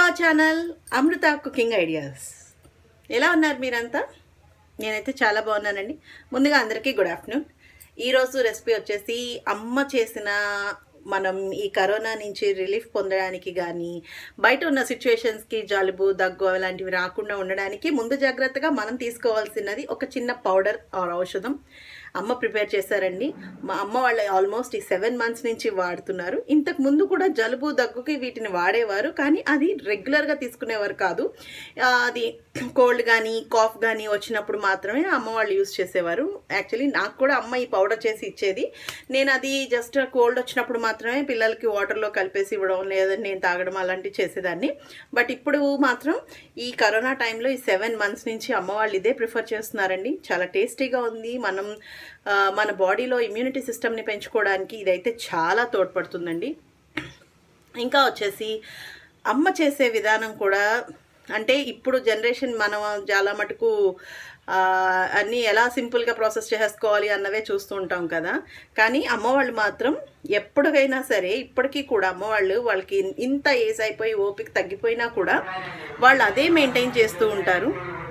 hour channel Amrutha cooking ideas ఎలా ఉన్నారు మీరంతా నేనైతే చాలా బాగున్నానండి ముందుగా అందరికీ గుడ్ ఆఫ్టర్నూన్ ఈరోజు రెసిపీ వచ్చేసి అమ్మ చేసిన మనం ఈ కరోనా నుంచి రిలీఫ్ పొందడానికి కానీ బయట ఉన్న సిచ్యువేషన్స్కి జలుబు దగ్గు అలాంటివి రాకుండా ఉండడానికి ముందు జాగ్రత్తగా మనం తీసుకోవాల్సినది ఒక చిన్న పౌడర్ ఆర్ ఔషధం అమ్మ ప్రిపేర్ చేశారండి మా అమ్మ వాళ్ళు ఆల్మోస్ట్ ఈ సెవెన్ మంత్స్ నుంచి వాడుతున్నారు ఇంతకు ముందు కూడా జలుబు దగ్గుకి వీటిని వాడేవారు కానీ అది రెగ్యులర్గా తీసుకునేవారు కాదు ఆ, అది కోల్డ్ కానీ కాఫ్ కానీ వచ్చినప్పుడు మాత్రమే అమ్మ వాళ్ళు యూస్ చేసేవారు యాక్చువల్లీ నాకు కూడా అమ్మ ఈ పౌడర్ చేసి ఇచ్చేది నేను అది జస్ట్ కోల్డ్ వచ్చినప్పుడు మాత్రమే పిల్లలకి వాటర్లో కలిపేసి ఇవ్వడం లేదని నేను తాగడం అలాంటివి చేసేదాన్ని బట్ ఇప్పుడు మాత్రం ఈ కరోనా టైంలో ఈ సెవెన్ మంత్స్ నుంచి అమ్మ వాళ్ళు ఇదే ప్రిఫర్ చేస్తున్నారండి చాలా టేస్టీగా ఉంది మనం ఆ, మన బాడీలో ఇమ్యూనిటీ సిస్టమ్ని పెంచుకోవడానికి ఇదైతే చాలా తోడ్పడుతుందండి ఇంకా వచ్చేసి అమ్మ చేసే విధానం కూడా అంటే ఇప్పుడు జనరేషన్ మనం చాలా మటుకు ఆ, అన్నీ ఎలా సింపుల్గా ప్రాసెస్ చేసుకోవాలి అన్నవే చూస్తూ ఉంటాం కదా కానీ అమ్మవాళ్ళు మాత్రం ఎప్పటికైనా సరే ఇప్పటికీ కూడా అమ్మవాళ్ళు వాళ్ళకి ఇంత ఏజ్ అయిపోయి ఓపిక తగ్గిపోయినా కూడా వాళ్ళు అదే మెయింటైన్ చేస్తూ ఉంటారు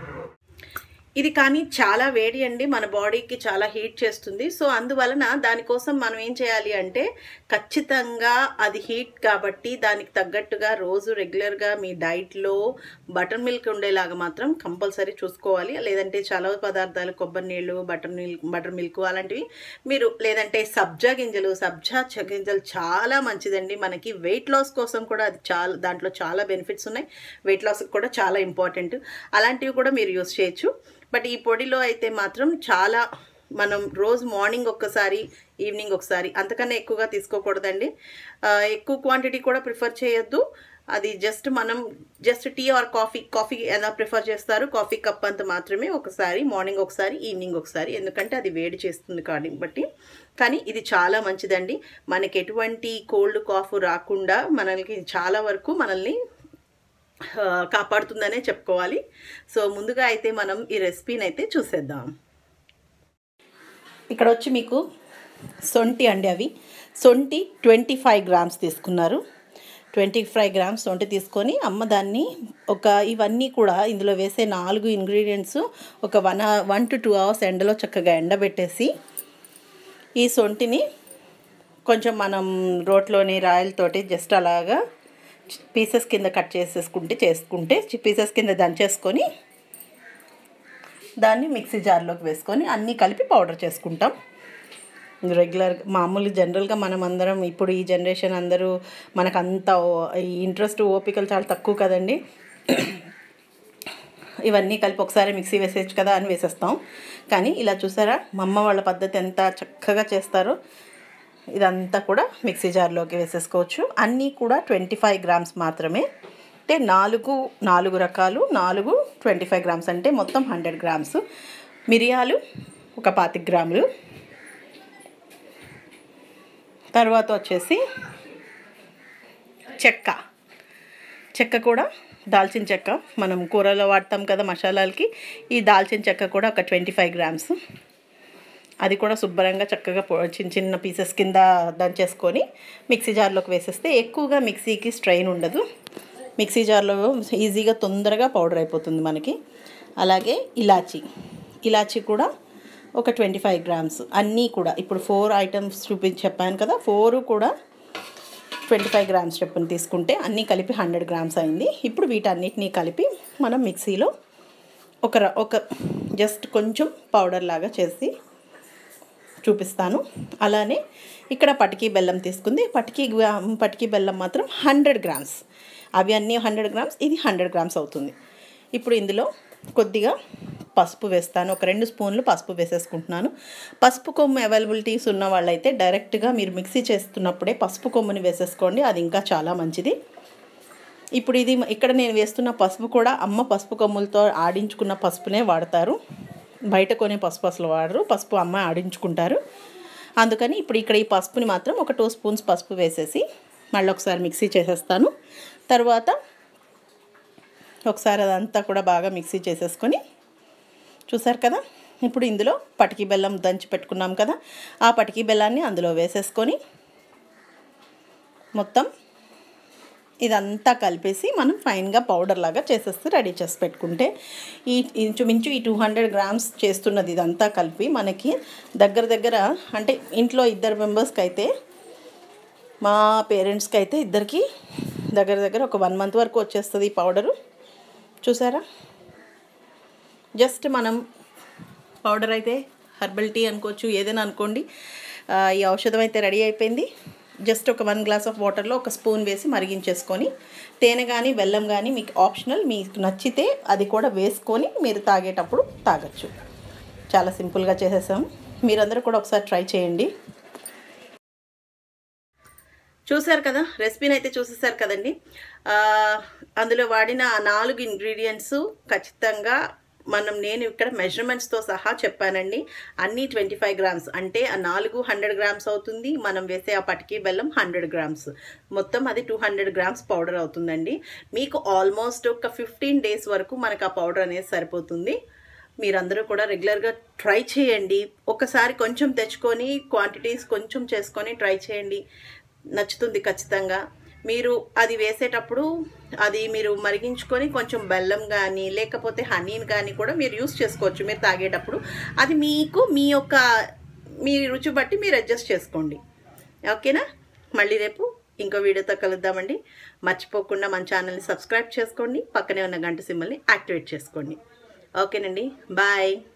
ఇది కానీ చాలా వేడి అండి మన బాడీకి చాలా హీట్ చేస్తుంది సో అందువలన దానికోసం మనం ఏం చేయాలి అంటే ఖచ్చితంగా అది హీట్ కాబట్టి దానికి తగ్గట్టుగా రోజు రెగ్యులర్గా మీ డైట్లో బటర్ మిల్క్ ఉండేలాగా మాత్రం కంపల్సరీ చూసుకోవాలి లేదంటే చాలా పదార్థాలు కొబ్బరి నీళ్ళు బటర్ మిల్క్ బటర్ మిల్క్ అలాంటివి మీరు లేదంటే సబ్జా గింజలు సబ్జా చ- గింజలు చాలా మంచిదండి మనకి వెయిట్ లాస్ కోసం కూడా అది చాలా దాంట్లో చాలా బెనిఫిట్స్ ఉన్నాయి వెయిట్ లాస్ కూడా చాలా ఇంపార్టెంట్ అలాంటివి కూడా మీరు యూస్ చేయొచ్చు బట్ ఈ పొడిలో అయితే మాత్రం చాలా మనం రోజు మార్నింగ్ ఒక్కసారి ఈవినింగ్ ఒకసారి అంతకన్నా ఎక్కువగా తీసుకోకూడదండి ఆ, ఎక్కువ క్వాంటిటీ కూడా ప్రిఫర్ చేయొద్దు అది జస్ట్ మనం just tea or coffee coffee ఎలా ప్రిఫర్ చేస్తారు కాఫీ కప్ అంత మాత్రమే ఒకసారి మార్నింగ్ ఒకసారి ఈవినింగ్ ఒకసారి ఎందుకంటే అది వేడి చేస్తుంది కాబట్టి కానీ ఇది చాలా మంచిదండి మనకి ఎటువంటి కోల్డ్ కాఫ్ రాకుండా మనకి చాలా వరకు మనల్ని ఆ, కాపాడుతుందనే చెప్పుకోవాలి సో ముందుగా అయితే మనం ఈ రెసిపీని అయితే చూసేద్దాం ఇక్కడ వచ్చి మీకు సొంటి అండి అవి సొంటి ట్వంటీ ఫైవ్ గ్రామ్స్ తీసుకున్నారు ట్వంటీ ఫైవ్ గ్రామ్స్ సొంటి తీసుకొని అమ్మ దాన్ని ఒక ఇవన్నీ కూడా ఇందులో వేసే నాలుగు ఇంగ్రీడియంట్స్ ఒక one one to two hours ఎండలో చక్కగా ఎండబెట్టేసి ఈ సొంటిని కొంచెం మనం రోట్లోని రాయలతోటి జస్ట్ అలాగా పీసెస్ కింద కట్ చేసేసుకుంటే చేసుకుంటే పీసెస్ కింద దంచేసుకొని దాన్ని మిక్సీ జార్లోకి వేసుకొని అన్నీ కలిపి పౌడర్ చేసుకుంటాం రెగ్యులర్ మామూలు జనరల్గా మనం అందరం ఇప్పుడు ఈ జనరేషన్ అందరూ మనకు అంత ఓ- ఈ ఇంట్రెస్ట్ ఓపికలు చాలా తక్కువ కదండి ఇవన్నీ కలిపి ఒకసారి మిక్సీ వేసేయచ్చు కదా అని వేసేస్తాం కానీ ఇలా చూసారా మా అమ్మ వాళ్ళ పద్ధతి ఎంత చక్కగా చేస్తారో ఇదంతా కూడా మిక్సీ జార్లోకి వేసేసుకోవచ్చు అన్నీ కూడా ట్వంటీ ఫైవ్ గ్రామ్స్ మాత్రమే అంటే నాలుగు నాలుగు రకాలు నాలుగు ట్వంటీ ఫైవ్ గ్రామ్స్ అంటే మొత్తం హండ్రెడ్ గ్రామ్స్ మిరియాలు ఒక పాతిక గ్రాములు తర్వాత వచ్చేసి చెక్క చెక్క కూడా దాల్చిన చెక్క మనం కూరలో వాడతాం కదా మసాలాలకి ఈ దాల్చిన చెక్క కూడా ఒక ట్వంటీ ఫైవ్ గ్రామ్స్ అది కూడా శుభ్రంగా చక్కగా పొ- చిన్న చిన్న పీసెస్ కింద దంచేసుకొని మిక్సీ జార్లోకి వేసేస్తే ఎక్కువగా మిక్సీకి స్ట్రెయిన్ ఉండదు మిక్సీ జార్లో ఈజీగా తొందరగా పౌడర్ అయిపోతుంది మనకి అలాగే ఇలాచి ఇలాచి కూడా ఒక ట్వంటీ ఫైవ్ గ్రామ్స్ అన్నీ కూడా ఇప్పుడు ఫోర్ ఐటమ్స్ చూపించి చెప్పాను కదా ఫోరు కూడా ట్వంటీ ఫైవ్ గ్రామ్స్ చొప్పున తీసుకుంటే అన్నీ కలిపి హండ్రెడ్ గ్రామ్స్ అయింది ఇప్పుడు వీటన్నిటినీ కలిపి మనం మిక్సీలో ఒక ర- ఒక జస్ట్ కొంచెం పౌడర్ లాగా చేసి చూపిస్తాను అలానే ఇక్కడ పటికీ బెల్లం తీసుకుంది పటికీ గ్రా- పటికీ బెల్లం మాత్రం హండ్రెడ్ గ్రామ్స్ అవి అన్నీ హండ్రెడ్ గ్రామ్స్ ఇది హండ్రెడ్ గ్రామ్స్ అవుతుంది ఇప్పుడు ఇందులో కొద్దిగా పసుపు వేస్తాను ఒక రెండు స్పూన్లు పసుపు వేసేసుకుంటున్నాను పసుపు కొమ్ము అవైలబిలిటీస్ ఉన్న వాళ్ళైతే డైరెక్ట్గా మీరు మిక్సీ చేస్తున్నప్పుడే పసుపు కొమ్ముని వేసేసుకోండి అది ఇంకా చాలా మంచిది ఇప్పుడు ఇది ఇక్కడ నేను వేస్తున్న పసుపు కూడా అమ్మ పసుపు కొమ్ములతో ఆడించుకున్న పసుపునే వాడతారు బయట కొనే పసుపు అసలు వాడరు పసుపు అమ్మ ఆడించుకుంటారు అందుకని ఇప్పుడు ఇక్కడ ఈ పసుపుని మాత్రం ఒక టూ స్పూన్స్ పసుపు వేసేసి మళ్ళీ ఒకసారి మిక్సీ చేసేస్తాను తర్వాత ఒకసారి అదంతా కూడా బాగా మిక్సీ చేసేసుకొని చూసారు కదా ఇప్పుడు ఇందులో పటికి బెల్లం దంచి పెట్టుకున్నాం కదా ఆ పటికి బెల్లాన్ని అందులో వేసేసుకొని మొత్తం ఇదంతా కలిపేసి మనం ఫైన్గా పౌడర్ లాగా చేసేస్తే రెడీ చేసి పెట్టుకుంటే ఈ ఇంచుమించు ఈ టూ హండ్రెడ్ గ్రామ్స్ చేస్తున్నది ఇదంతా కలిపి మనకి దగ్గర దగ్గర అంటే ఇంట్లో ఇద్దరు మెంబర్స్కి అయితే మా పేరెంట్స్కి అయితే ఇద్దరికి దగ్గర దగ్గర ఒక వన్ మంత్ వరకు వచ్చేస్తుంది ఈ పౌడరు చూసారా జస్ట్ మనం పౌడర్ అయితే హర్బల్ టీ అనుకోవచ్చు ఏదైనా అనుకోండి ఆ, ఈ ఔషధం అయితే రెడీ అయిపోయింది జస్ట్ ఒక వన్ గ్లాస్ ఆఫ్ వాటర్లో ఒక స్పూన్ వేసి మరిగించేసుకొని తేనె కానీ బెల్లం కానీ మీకు ఆప్షనల్ మీకు నచ్చితే అది కూడా వేసుకొని మీరు తాగేటప్పుడు తాగొచ్చు చాలా సింపుల్గా చేసేసాము మీరందరూ కూడా ఒకసారి ట్రై చేయండి చూశారు కదా రెసిపీని అయితే చూసేసారు కదండి ఆ, అందులో వాడిన ఆ నాలుగు ఇంగ్రీడియంట్స్ ఖచ్చితంగా మనం నేను ఇక్కడ మెజర్మెంట్స్తో సహా చెప్పానండి అన్నీ ట్వంటీ ఫైవ్ గ్రామ్స్ అంటే ఆ నాలుగు హండ్రెడ్ గ్రామ్స్ అవుతుంది మనం వేసే ఆ పటికి బెల్లం హండ్రెడ్ గ్రామ్స్ మొత్తం అది టూ హండ్రెడ్ గ్రామ్స్ పౌడర్ అవుతుందండి మీకు ఆల్మోస్ట్ ఒక ఫిఫ్టీన్ డేస్ వరకు మనకు ఆ పౌడర్ అనేది సరిపోతుంది మీరందరూ కూడా రెగ్యులర్గా ట్రై చేయండి ఒకసారి కొంచెం తెచ్చుకొని క్వాంటిటీస్ కొంచెం చేసుకొని ట్రై చేయండి నచ్చుతుంది ఖచ్చితంగా మీరు అది వేసేటప్పుడు అది మీరు మరిగించుకొని కొంచెం బెల్లం కానీ లేకపోతే హనీని కానీ కూడా మీరు యూస్ చేసుకోవచ్చు మీరు తాగేటప్పుడు అది మీకు మీ యొక్క మీ రుచి బట్టి మీరు అడ్జస్ట్ చేసుకోండి ఓకేనా మళ్ళీ రేపు ఇంకో వీడియోతో కలుద్దామండి మర్చిపోకుండా మన ఛానల్ని సబ్స్క్రైబ్ చేసుకోండి పక్కనే ఉన్న గంట సింబల్ని యాక్టివేట్ చేసుకోండి ఓకేనండి బాయ్